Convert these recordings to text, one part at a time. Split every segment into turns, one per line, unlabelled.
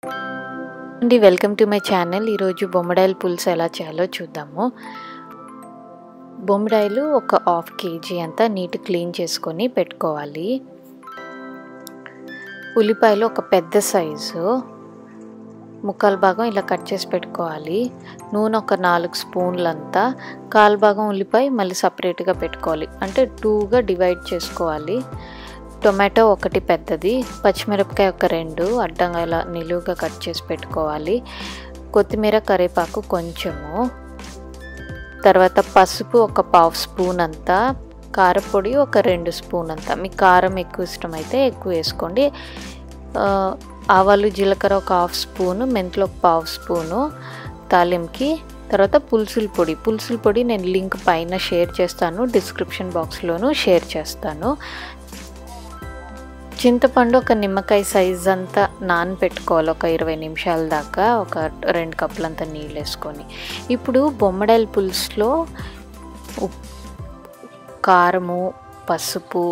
అండి welcome to my channel ఈరోజు బొమ్మడాయిల పులుసు ఎలా చేయాలో చూద్దాము బొమ్మడాయిలు ఒక హాఫ్ కేజీ అంతా నీట్ క్లీన్ చేసుకొని పెట్టుకోవాలి ఉల్లిపాయలు ఒక పెద్ద సైజు ముక్కల భాగం ఇలా కట్ చేసి పెట్టుకోవాలి నూనె ఒక నాలుగు స్పూన్లంతా కాలు భాగం ఉల్లిపాయ మళ్ళీ సపరేట్గా పెట్టుకోవాలి అంటే టూగా డివైడ్ చేసుకోవాలి టొమాటో ఒకటి పెద్దది పచ్చిమిరపకాయ ఒక రెండు అడ్డంగా ఇలా నిలువుగా కట్ చేసి పెట్టుకోవాలి కొత్తిమీర కరివేపాకు కొంచెము తర్వాత పసుపు ఒక పావు స్పూన్ అంతా కారపొడి ఒక రెండు స్పూన్ అంతా మీకు కారం ఎక్కువ ఇష్టమైతే ఎక్కువ వేసుకోండి ఆవాలు జీలకర్ర ఒక హాఫ్ స్పూను మెంతులు ఒక పావు స్పూను తాలింకి తర్వాత పులుసుల పొడి పులుసుల పొడి నేను లింక్ పైన షేర్ చేస్తాను డిస్క్రిప్షన్ బాక్స్లోను షేర్ చేస్తాను చింతపండు ఒక నిమ్మకాయ సైజ్ అంతా నానపెట్టుకోవాలి ఒక ఇరవై నిమిషాల దాకా ఒక రెండు కప్పులంతా నీళ్ళు వేసుకొని ఇప్పుడు బొమ్మడాయిల పులుసులో కారము పసుపు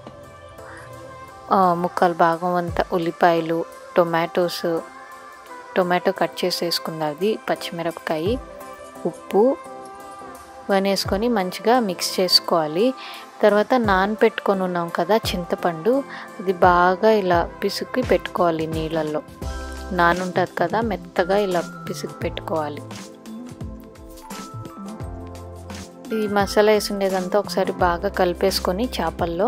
ముక్కల భాగం అంతా ఉల్లిపాయలు టొమాటోస్ టొమాటో కట్ చేసి వేసుకున్నది పచ్చిమిరపకాయ ఉప్పు ఇవన్నీ వేసుకొని మంచిగా మిక్స్ చేసుకోవాలి తర్వాత నానపెట్టుకొని ఉన్నాం కదా చింతపండు అది బాగా ఇలా పిసుక్కి పెట్టుకోవాలి నీళ్ళల్లో నానుంటుంది కదా మెత్తగా ఇలా పిసుకు పెట్టుకోవాలి ఈ మసాలా వేసి ఉండేదంతా ఒకసారి బాగా కలిపేసుకొని చేపల్లో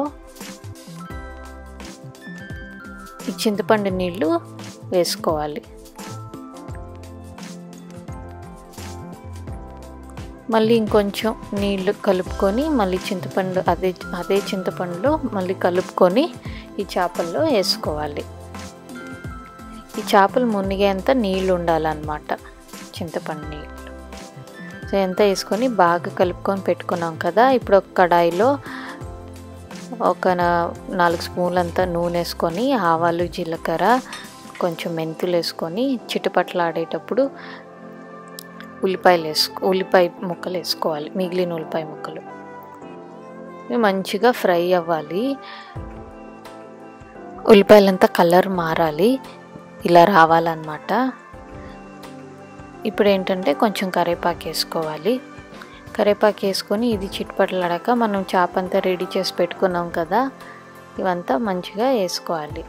ఈ చింతపండు నీళ్ళు వేసుకోవాలి మళ్ళీ ఇంకొంచెం నీళ్ళు కలుపుకొని మళ్ళీ చింతపండు అదే అదే చింతపండులో మళ్ళీ కలుపుకొని ఈ చేపల్లో వేసుకోవాలి ఈ చేపలు మునిగేంత నీళ్ళు ఉండాలన్నమాట చింతపండు నీళ్ళు సో ఎంత వేసుకొని బాగా కలుపుకొని పెట్టుకున్నాం కదా ఇప్పుడు ఒక కడాయిలో ఒక నాలుగు స్పూన్లంతా నూనె వేసుకొని ఆవాలు జీలకర్ర కొంచెం మెంతులు వేసుకొని చిటపట్లాడేటప్పుడు ఉల్లిపాయలు వేసుకో ఉల్లిపాయ ముక్కలు వేసుకోవాలి మిగిలిన ఉల్లిపాయ ముక్కలు మంచిగా ఫ్రై అవ్వాలి ఉల్లిపాయలంతా కలర్ మారాలి ఇలా రావాలన్నమాట ఇప్పుడు ఏంటంటే కొంచెం కరివేపాకు వేసుకోవాలి కరివేపాకు వేసుకొని ఇది చిట్పట్లాడాక మనం చేప అంతా రెడీ చేసి పెట్టుకున్నాం కదా ఇవంతా మంచిగా వేసుకోవాలి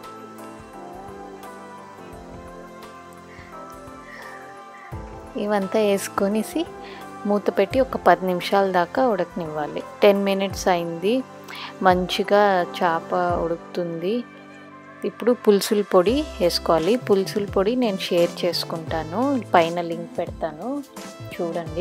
ఇవంతా వేసుకొనేసి మూత పెట్టి ఒక పది నిమిషాల దాకా ఉడకనివ్వాలి టెన్ మినిట్స్ అయింది మంచిగా చేప ఉడుకుతుంది ఇప్పుడు పులుసుల పొడి వేసుకోవాలి పులుసుల పొడి నేను షేర్ చేసుకుంటాను పైన లింక్ పెడతాను చూడండి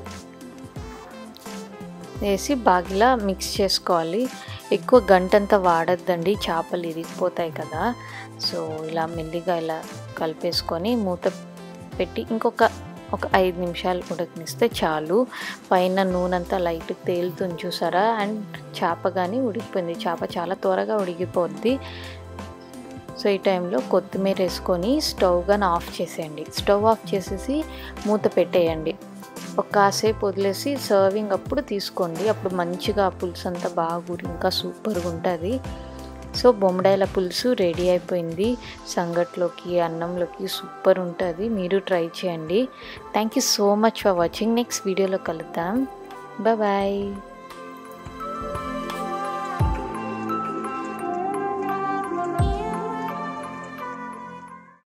వేసి బాగిలా మిక్స్ చేసుకోవాలి ఎక్కువ గంటంతా వాడద్దండి చేపలు ఇరిగిపోతాయి కదా సో ఇలా మెల్లిగా ఇలా కలిపేసుకొని మూత పెట్టి ఇంకొక ఒక ఐదు నిమిషాలు ఉడకనిస్తే చాలు పైన నూనె అంతా లైట్ తేలుతుంది చూసారా అండ్ చేప కానీ ఉడికిపోయింది చేప చాలా త్వరగా ఉడికిపోద్ది సో ఈ టైంలో కొత్తిమీర వేసుకొని స్టవ్ కానీ ఆఫ్ చేసేయండి స్టవ్ ఆఫ్ చేసేసి మూత పెట్టేయండి ఒక కాసేపు వదిలేసి సర్వింగ్ అప్పుడు తీసుకోండి అప్పుడు మంచిగా పులుసు అంతా బాగా ఇంకా సూపర్గా ఉంటుంది సో బొమ్మడాయిల పులుసు రెడీ అయిపోయింది సంగట్లోకి అన్నంలోకి సూపర్ ఉంటుంది మీరు ట్రై చేయండి thank you so much for watching next వీడియోలో కలుద్దాం బాయ్